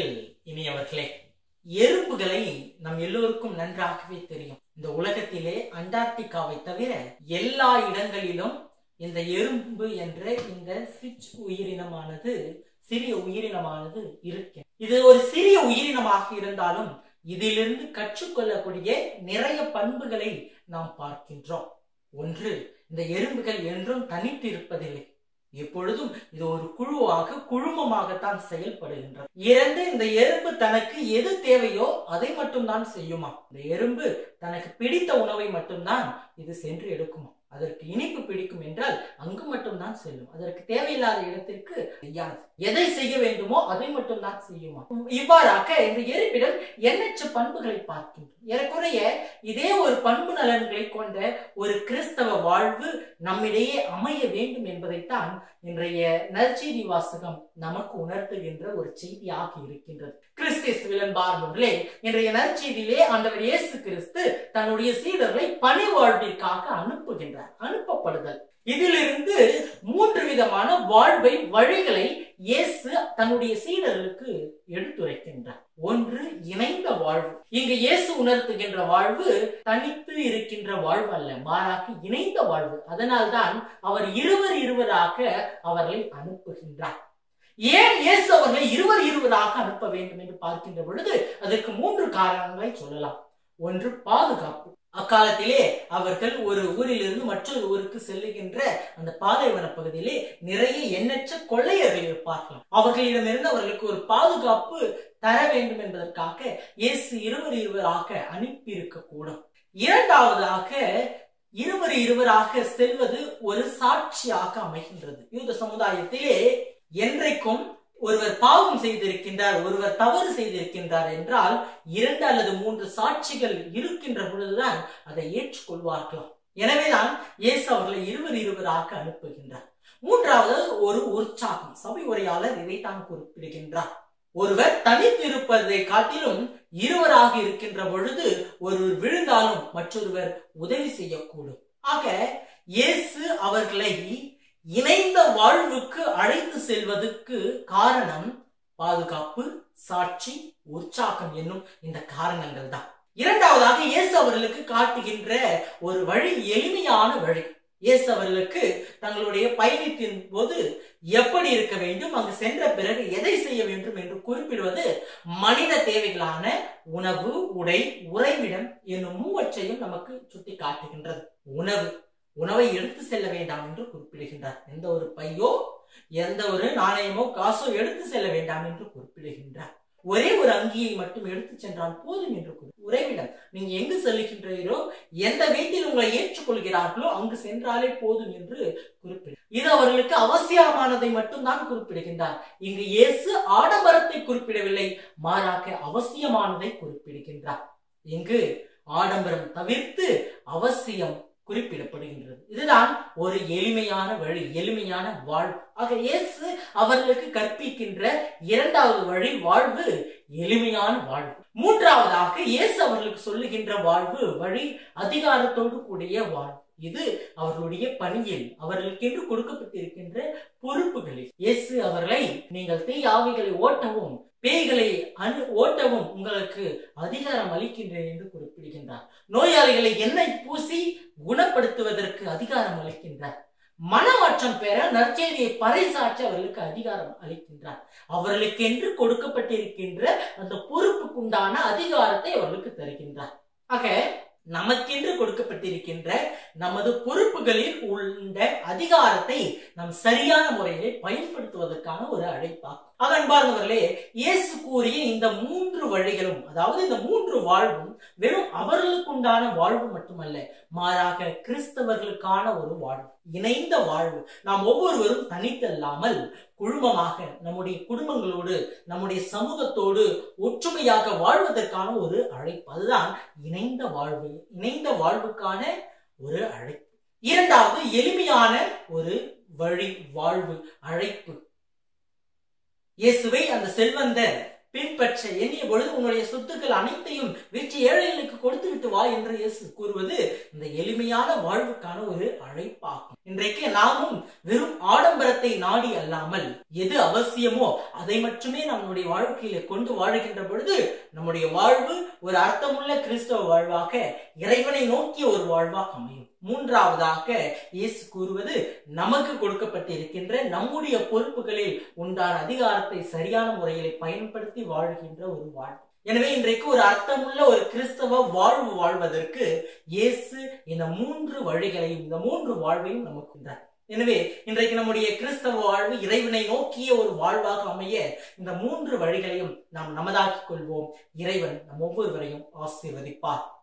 கிறிஸ்துவில் இனியவர்களே எறும்புகளை நம் எல்லோருக்கும் நன்றாகவே தெரியும் இந்த உலகத்திலே அண்டார்டிகாவை தவிர எல்லா இடங்களிலும் இந்த எறும்பு என்ற இந்த சிச் உயிரினமானது சிறிய உயிரினமானது இருக்கு இது ஒரு சிறிய உயிரினமாக இருந்தாலும் இதிலிருந்து கற்றுக்கொள்ளக்கூடிய நிறைய பண்புகளை நாம் பார்க்கின்றோம் ஒன்று இந்த எறும்புகள் என்றும் தனித்து இருப்பதில்லை எப்பொழுதும் இது ஒரு குழுவாக குழுமமாகத்தான் செயல்படுகின்றது இரண்டு இந்த எறும்பு தனக்கு எது தேவையோ அதை மட்டும்தான் செய்யுமா இந்த எறும்பு தனக்கு பிடித்த உணவை மட்டும்தான் இது சென்று எடுக்குமா அதற்கு இனிப்பு பிடிக்கும் என்றால் அங்கு மட்டும்தான் செல்லும் அதற்கு தேவையில்லாத இடத்திற்கு செய்யாது எதை செய்ய வேண்டுமோ அதை மட்டும்தான் செய்யுமா இவ்வாறாக இந்த எறும்பிடம் எண்ணற்ற பண்புகளை பார்க்கின்றோம் ஏறக்குறைய இதே ஒரு பண்பு நலன்களை கொண்ட ஒரு கிறிஸ்தவ வாழ்வு நம்மிடையே அமைய வேண்டும் என்பதைத்தான் இன்றைய நற்செய்தி வாசகம் நமக்கு உணர்த்துகின்ற ஒரு செய்தியாக இருக்கின்றது கிறிஸ்தியன் பார்வர்களே இன்றைய நற்செய்தியிலே ஆண்டவர் இயேசு கிறிஸ்து தன்னுடைய சீடர்களை பணி வாழ்விற்காக அனுப்புகின்றார் அனுப்பப்படுதல் இதிலிருந்து மூன்று விதமான வாழ்வை வழிகளை இயேசு தன்னுடைய சீடர்களுக்கு எடுத்துரைக்கின்றார் ஒன்று இணைந்த வாழ்வு இங்கு இயேசு உணர்த்துகின்ற வாழ்வு தனித்து இருக்கின்ற வாழ்வு அல்ல மாறாக இணைந்த வாழ்வு அதனால்தான் அவர் இருவர் இருவராக அவர்களை அனுப்புகின்றார் ஏன் இயேசு அவர்களை இருவர் இருவராக அனுப்ப வேண்டும் என்று பார்க்கின்ற பொழுது அதற்கு மூன்று காரணங்களை சொல்லலாம் ஒன்று பாதுகாப்பு அக்காலத்திலே அவர்கள் ஒரு ஊரிலிருந்து மற்றொரு ஊருக்கு செல்லுகின்ற அந்த பாலைவன பகுதியிலே நிறைய எண்ணற்ற கொள்ளையர்கள் இருப்பார்களாம் அவர்களிடமிருந்து அவர்களுக்கு ஒரு பாதுகாப்பு தர வேண்டும் என்பதற்காக இயேசு இருவர் இருவராக அனுப்பி இருக்க கூடும் இரண்டாவதாக இருவர் இருவராக செல்வது ஒரு சாட்சியாக அமைகின்றது யூத சமுதாயத்திலே என்றைக்கும் ஒருவர் பாவம் செய்திருக்கின்றார் ஒருவர் தவறு செய்திருக்கின்றார் என்றால் இரண்டு அல்லது மூன்று சாட்சிகள் இருக்கின்ற பொழுதுதான் அதை ஏற்றுக்கொள்வார்களாம் எனவேதான் இயேசு அவர்களை இருவர் இருவராக அனுப்புகின்றார் மூன்றாவது ஒரு உற்சாகம் சபை உரையாளர் இதைத்தான் குறிப்பிடுகின்றார் ஒருவர் தனித்து இருப்பதை காட்டிலும் இருவராக இருக்கின்ற பொழுது ஒருவர் விழுந்தாலும் மற்றொருவர் உதவி செய்யக்கூடும் ஆக இயேசு அவர்களை இணைந்த வாழ்வுக்கு அழைத்து செல்வதற்கு காரணம் பாதுகாப்பு சாட்சி உற்சாகம் என்னும் இந்த காரணங்கள் தான் இரண்டாவதாக இயேசு அவர்களுக்கு காட்டுகின்ற ஒரு வழி எளிமையான வழி இயேசு அவர்களுக்கு தங்களுடைய பயணத்தின் போது எப்படி இருக்க வேண்டும் அங்கு சென்ற பிறகு எதை செய்ய வேண்டும் என்று குறிப்பிடுவது மனித தேவைகளான உணவு உடை உறைவிடம் என்னும் மூவற்றையும் நமக்கு சுட்டி காட்டுகின்றது உணவு உணவை எடுத்து செல்ல வேண்டாம் என்று குறிப்பிடுகின்றார் எந்த ஒரு பையோ எந்த ஒரு நாணயமோ காசோ எடுத்து செல்ல வேண்டாம் என்று குறிப்பிடுகின்றார் ஒரே ஒரு அங்கியை மட்டும் எடுத்து சென்றால் போதும் என்று உறைவிடம் நீங்க எங்கு செல்லுகின்றீரோ எந்த வீட்டில் உங்களை ஏற்றுக்கொள்கிறார்களோ அங்கு சென்றாலே போதும் என்று குறிப்பிடு இது அவர்களுக்கு அவசியமானதை மட்டும்தான் குறிப்பிடுகின்றார் இங்கு இயேசு ஆடம்பரத்தை குறிப்பிடவில்லை மாறாக அவசியமானதை குறிப்பிடுகின்றார் இங்கு ஆடம்பரம் தவிர்த்து அவசியம் குறிப்பிடப்படுகின்றது இதுதான் ஒரு எளிமையான வழி எளிமையான வாழ்வு ஆக இயேசு அவர்களுக்கு கற்பிக்கின்ற இரண்டாவது வழி வாழ்வு எளிமையான வாழ்வு மூன்றாவதாக இயேசு அவர்களுக்கு சொல்லுகின்ற வாழ்வு வழி அதிகாரத்தோடு கூடிய வாழ்வு இது அவர்களுடைய பணியில் அவர்களுக்கென்று கொடுக்கப்பட்டிருக்கின்ற பொறுப்புகளில் இயேசு அவர்களை நீங்கள் தீ ஆவிகளை ஓட்டவும் பேய்களை அனு ஓட்டவும் உங்களுக்கு அதிகாரம் அளிக்கின்றேன் என்று குறிப்பிடுகின்றார் நோயாளிகளை எண்ணெய் பூசி குணப்படுத்துவதற்கு அதிகாரம் அளிக்கின்றார் மனமாற்றம் பெற நற்செய்தியை பறைசாற்ற அவர்களுக்கு அதிகாரம் அளிக்கின்றார் அவர்களுக்கென்று கொடுக்கப்பட்டிருக்கின்ற அந்த பொறுப்புக்குண்டான அதிகாரத்தை அவர்களுக்கு தருகின்றார் ஆக நமக்கென்று கொடுக்கப்பட்டிருக்கின்ற நமது பொறுப்புகளில் உள்ள அதிகாரத்தை நாம் சரியான முறையிலே பயன்படுத்துவதற்கான ஒரு அழைப்பாகும் ஆக அன்பார்ந்தவர்களே இயேசு கூறிய இந்த மூன்று வழிகளும் அதாவது இந்த மூன்று வாழ்வும் வெறும் அவர்களுக்குண்டான வாழ்வு மட்டுமல்ல மாறாக கிறிஸ்தவர்களுக்கான ஒரு வாழ்வு இணைந்த வாழ்வு நாம் ஒவ்வொருவரும் தனித்தல்லாமல் குழுமமாக நம்முடைய குடும்பங்களோடு நம்முடைய சமூகத்தோடு ஒற்றுமையாக வாழ்வதற்கான ஒரு அழைப்பு அதுதான் இணைந்த வாழ்வு இணைந்த வாழ்வுக்கான ஒரு அழைப்பு இரண்டாவது எளிமையான ஒரு வழி வாழ்வு அழைப்பு இயேசுவை அந்த செல்வந்த பின்பற்ற எண்ணிய பொழுது உன்னுடைய சொத்துக்கள் அனைத்தையும் விற்று ஏழைகளுக்கு கொடுத்து விட்டு வா என்று இயேசு கூறுவது இந்த எளிமையான வாழ்வுக்கான ஒரு அழைப்பாகும் இன்றைக்கு நாமும் வெறும் ஆடம்பரத்தை நாடி அல்லாமல் எது அவசியமோ அதை மட்டுமே நம்முடைய வாழ்க்கையில கொண்டு வாழுகின்ற பொழுது நம்முடைய வாழ்வு ஒரு அர்த்தமுள்ள கிறிஸ்தவ வாழ்வாக இறைவனை நோக்கிய ஒரு வாழ்வாக அமையும் மூன்றாவதாக இயேசு கூறுவது நமக்கு கொடுக்கப்பட்டிருக்கின்ற நம்முடைய பொறுப்புகளில் உண்டான அதிகாரத்தை சரியான முறையில் பயன்படுத்தி வாழ்கின்ற ஒரு வாழ்வு எனவே இன்றைக்கு ஒரு அர்த்தமுள்ள ஒரு கிறிஸ்தவ வாழ்வு வாழ்வதற்கு இயேசு இந்த மூன்று வழிகளையும் இந்த மூன்று வாழ்வையும் நமக்கு உண்டார் எனவே இன்றைக்கு நம்முடைய கிறிஸ்தவ வாழ்வு இறைவனை நோக்கிய ஒரு வாழ்வாக அமைய இந்த மூன்று வழிகளையும் நாம் நமதாக்கிக் கொள்வோம் இறைவன் நம் ஒவ்வொருவரையும் ஆசீர்வதிப்பார்